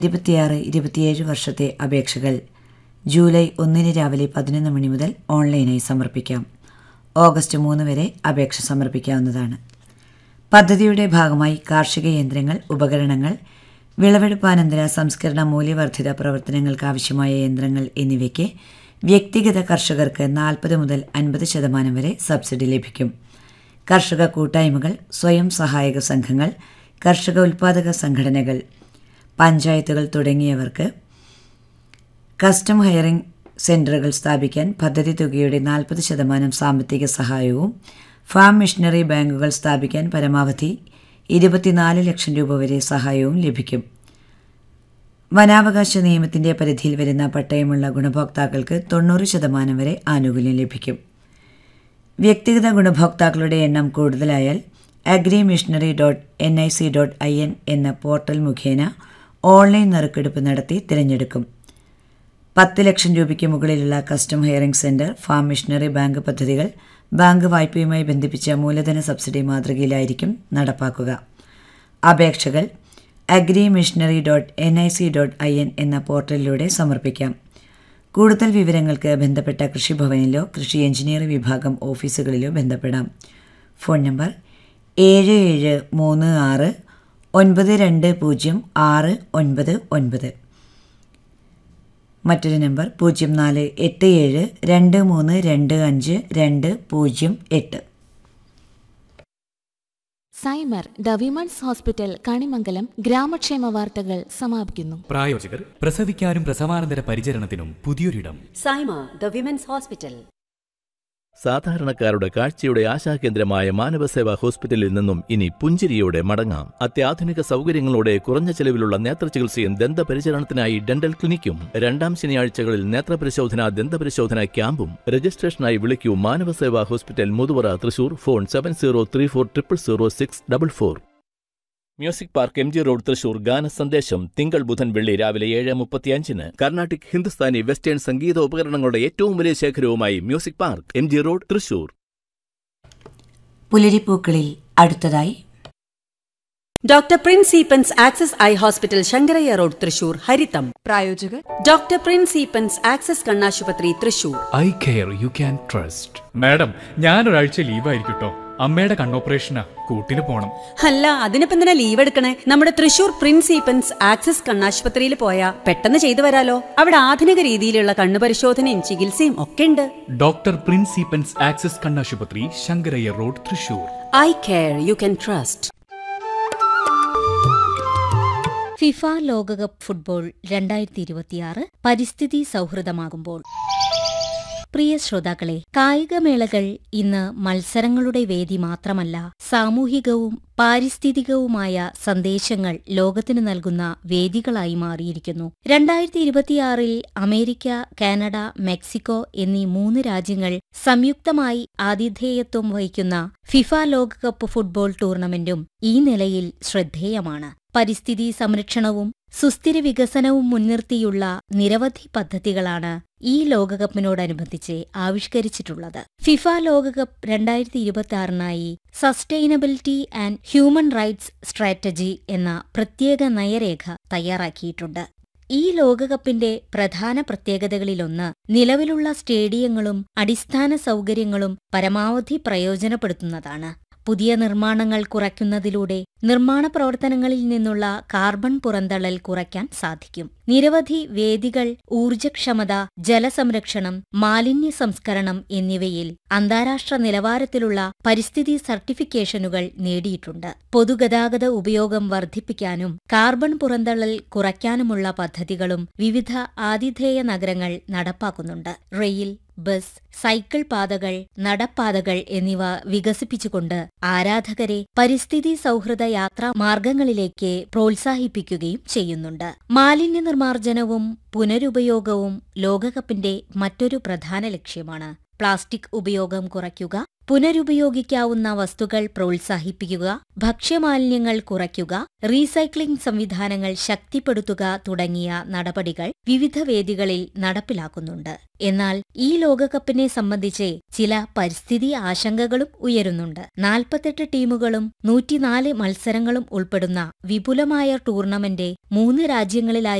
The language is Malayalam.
ഇരുപത്തിയാറ് ഇരുപത്തിയേഴ് വർഷത്തെ അപേക്ഷകൾ ജൂലൈ ഒന്നിന് രാവിലെ പതിനൊന്ന് മണി മുതൽ ഓൺലൈനായി സമർപ്പിക്കാം ഓഗസ്റ്റ് മൂന്ന് വരെ അപേക്ഷ സമർപ്പിക്കാവുന്നതാണ് പദ്ധതിയുടെ ഭാഗമായി കാർഷിക യന്ത്രങ്ങൾ ഉപകരണങ്ങൾ വിളവെടുപ്പാനന്തര സംസ്കരണ മൂല്യവർദ്ധിത പ്രവർത്തനങ്ങൾക്ക് ആവശ്യമായ യന്ത്രങ്ങൾ എന്നിവയ്ക്ക് വ്യക്തിഗത കർഷകർക്ക് നാൽപ്പത് മുതൽ അൻപത് ശതമാനം വരെ സബ്സിഡി ലഭിക്കും കർഷക കൂട്ടായ്മകൾ സ്വയം സഹായക സംഘങ്ങൾ കർഷക ഉൽപ്പാദക സംഘടനകൾ പഞ്ചായത്തുകൾ തുടങ്ങിയവർക്ക് കസ്റ്റം ഹയറിംഗ് സെന്ററുകൾ സ്ഥാപിക്കാൻ പദ്ധതി തുകയുടെ നാൽപ്പത് ശതമാനം സാമ്പത്തിക സഹായവും ഫാം മിഷനറി ബാങ്കുകൾ സ്ഥാപിക്കാൻ പരമാവധി ഇരുപത്തിനാല് ലക്ഷം രൂപ വരെ സഹായവും ലഭിക്കും വനാവകാശ നിയമത്തിന്റെ പരിധിയിൽ വരുന്ന പട്ടയമുള്ള ഗുണഭോക്താക്കൾക്ക് തൊണ്ണൂറ് ശതമാനം വരെ ആനുകൂല്യം ലഭിക്കും വ്യക്തിഗത ഗുണഭോക്താക്കളുടെ എണ്ണം കൂടുതലായാൽ agri machinery dot N I C dot I N എന്ന പോർട്ടൽ മുഖേന ഓൺലൈൻ നറുക്കെടുപ്പ് നടത്തി തിരഞ്ഞെടുക്കും പത്ത് ലക്ഷം രൂപയ്ക്ക് മുകളിലുള്ള custom hiring centre farm machinery bank പദ്ധതികൾ ബാങ്ക് വായ്പയുമായി ബന്ധിപ്പിച്ച മൂലധന സബ്സിഡി മാതൃകയിലായിരിക്കും നടപ്പാക്കുക അപേക്ഷകൾ agri machinery dot N I C dot I N എന്ന പോർട്ടലിലൂടെ സമർപ്പിക്കാം കൂടുതൽ വിവരങ്ങൾക്ക് ബന്ധപ്പെട്ട കൃഷിഭവനിലോ കൃഷി എഞ്ചിനീയർ വിഭാഗം ഓഫീസുകളിലോ ബന്ധപ്പെടാം ഫോൺ നമ്പർ ഏഴ് ഏഴ് മൂന്ന് ആറ് ഒൻപത് രണ്ട് പൂജ്യം ആറ് ഒൻപത് ഒൻപത് മറ്റൊരു നമ്പർ പൂജ്യം നാല് എട്ട് ഏഴ് രണ്ട് മൂന്ന് രണ്ട് അഞ്ച് രണ്ട് പൂജ്യം എട്ട് Saima the women's hospital Kanimangalam ഗ്രാമക്ഷേമ വാർത്തകൾ സമാപിക്കുന്നു പ്രായോജകർ പ്രസവിക്കാനും പ്രസവാനന്തര പരിചരണത്തിനും പുതിയൊരിടം സൈമ ദ വിമൻസ് ഹോസ്പിറ്റൽ സാധാരണക്കാരുടെ കാഴ്ചയുടെ ആശാകേന്ദ്രമായ മാനവസേവാ ഹോസ്പിറ്റലിൽ നിന്നും ഇനി പുഞ്ചിരിയോടെ മടങ്ങാം അത്യാധുനിക സൗകര്യങ്ങളോടെ കുറഞ്ഞ ചെലവിലുള്ള നേത്രചികിത്സയും ദന്തപരിചരണത്തിനായി ഡെന്റൽ ക്ലിനിക്കും രണ്ടാം ശനിയാഴ്ചകളിൽ നേത്രപരിശോധന ദന്തപരിശോധന ക്യാമ്പും രജിസ്ട്രേഷനായി വിളിക്കൂ Manavaseva hospital Muthuvara Thrissur phone seven zero three four triple zero six double four music park M G road Thrissur ഗാന സന്ദേശം തിങ്കൾ ബുധൻ വെള്ളി രാവിലെ ഏഴ് മുപ്പത്തിയഞ്ചിന് കർണാട്ടിക് ഹിന്ദുസ്ഥാനി വെസ്റ്റേൺ സംഗീത ഉപകരണങ്ങളുടെ ഏറ്റവും വലിയ ശേഖരവുമായി music park M G road Thrissur പുലരിപ്പൂക്കളിൽ അടുത്തതായി doctor Prince Eappen's access eye hospital Shankarayya road Thrissur ഹരിതം പ്രായോജകർ ഡോക്ടർ പ്രിൻസ് ഈപ്പൻസ് ആക്സസ് കണ്ണാശുപത്രി Thrissur eye care you can trust madam ഞാനൊരാഴ്ച ലീവായിരിക്കും കേട്ടോ അമ്മയുടെ കണ്ണോപ്പറേഷനാ കൂട്ടിന് പോണം അല്ല അതിനിപ്പോ എന്തിനാ ലീവ് എടുക്കണേ നമ്മുടെ തൃശൂർ പ്രിൻസ് ഈപ്പൻസ് ആക്സസ് കണ്ണാശുപത്രിയിൽ പോയാ പെട്ടെന്ന് ചെയ്തു വരാലോ അവിടെ ആധുനിക രീതിയിലുള്ള കണ്ണു പരിശോധനയും ചികിത്സയും ഒക്കെ ഉണ്ട് ഡോക്ടർ പ്രിൻസിപ്പൻസ് ആക്സസ് കണ്ണാശുപത്രി Sankarayya road Thrissur eye care you can trust FIFA ലോകകപ്പ് ഫുട്ബോൾ രണ്ടായിരത്തി ഇരുപത്തിയാറ് പരിസ്ഥിതി സൗഹൃദമാകുമ്പോൾ പ്രിയ ശ്രോതാക്കളെ കായികമേളകൾ ഇന്ന് മത്സരങ്ങളുടെ വേദി മാത്രമല്ല സാമൂഹികവും പാരിസ്ഥിതികവുമായ സന്ദേശങ്ങൾ ലോകത്തിന് നൽകുന്ന വേദികളായി മാറിയിരിക്കുന്നു രണ്ടായിരത്തി ഇരുപത്തിയാറിൽ അമേരിക്ക കാനഡ മെക്സിക്കോ എന്നീ മൂന്ന് രാജ്യങ്ങൾ സംയുക്തമായി ആതിഥേയത്വം വഹിക്കുന്ന ഫിഫ ലോകകപ്പ് ഫുട്ബോൾ ടൂർണമെന്റും ഈ നിലയിൽ ശ്രദ്ധേയമാണ് പരിസ്ഥിതി സംരക്ഷണവും സുസ്ഥിര വികസനവും മുൻനിർത്തിയുള്ള നിരവധി പദ്ധതികളാണ് ഈ ലോകകപ്പിനോടനുബന്ധിച്ച് ആവിഷ്കരിച്ചിട്ടുള്ളത് ഫിഫ ലോകകപ്പ് രണ്ടായിരത്തി ഇരുപത്തി ആറിനായി sustainability and human rights strategy എന്ന പ്രത്യേക നയരേഖ തയ്യാറാക്കിയിട്ടുണ്ട് ഈ ലോകകപ്പിന്റെ പ്രധാന പ്രത്യേകതകളിലൊന്ന് നിലവിലുള്ള സ്റ്റേഡിയങ്ങളും അടിസ്ഥാന സൗകര്യങ്ങളും പരമാവധി പ്രയോജനപ്പെടുത്തുന്നതാണ് പുതിയ നിർമ്മാണങ്ങൾ കുറയ്ക്കുന്നതിലൂടെ നിർമ്മാണ പ്രവർത്തനങ്ങളിൽ നിന്നുള്ള കാർബൺ പുറന്തള്ളൽ കുറയ്ക്കാൻ സാധിക്കും നിരവധി വേദികൾ ഊർജക്ഷമത ജലസംരക്ഷണം മാലിന്യ സംസ്കരണം എന്നിവയിൽ അന്താരാഷ്ട്ര നിലവാരത്തിലുള്ള പരിസ്ഥിതി സർട്ടിഫിക്കേഷനുകൾ നേടിയിട്ടുണ്ട് പൊതുഗതാഗത ഉപയോഗം വർദ്ധിപ്പിക്കാനും കാർബൺ പുറന്തള്ളൽ കുറയ്ക്കാനുമുള്ള പദ്ധതികളും വിവിധ ആതിഥേയ നഗരങ്ങൾ നടപ്പാക്കുന്നുണ്ട് റെയിൽ ബസ് സൈക്കിൾ പാതകൾ നടപ്പാതകൾ എന്നിവ വികസിപ്പിച്ചുകൊണ്ട് ആരാധകരെ പരിസ്ഥിതി സൗഹൃദ യാത്രാ മാർഗങ്ങളിലേക്ക് പ്രോത്സാഹിപ്പിക്കുകയും ചെയ്യുന്നുണ്ട് മാലിന്യ നിർമ്മാർജ്ജനവും പുനരുപയോഗവും ലോകകപ്പിന്റെ മറ്റൊരു പ്രധാന ലക്ഷ്യമാണ് പ്ലാസ്റ്റിക് ഉപയോഗം കുറയ്ക്കുക പുനരുപയോഗിക്കാവുന്ന വസ്തുക്കൾ പ്രോത്സാഹിപ്പിക്കുക ഭക്ഷ്യമാലിന്യങ്ങൾ കുറയ്ക്കുക റീസൈക്ലിംഗ് സംവിധാനങ്ങൾ ശക്തിപ്പെടുത്തുക തുടങ്ങിയ നടപടികൾ വിവിധ വേദികളിൽ നടപ്പിലാക്കുന്നുണ്ട് എന്നാൽ ഈ ലോകകപ്പിനെ സംബന്ധിച്ച് ചില പരിസ്ഥിതി ആശങ്കകളും ഉയരുന്നുണ്ട് നാൽപ്പത്തെട്ട് ടീമുകളും നൂറ്റിനാല് മത്സരങ്ങളും ഉൾപ്പെടുന്ന വിപുലമായ ടൂർണമെന്റ് മൂന്ന് രാജ്യങ്ങളിലായി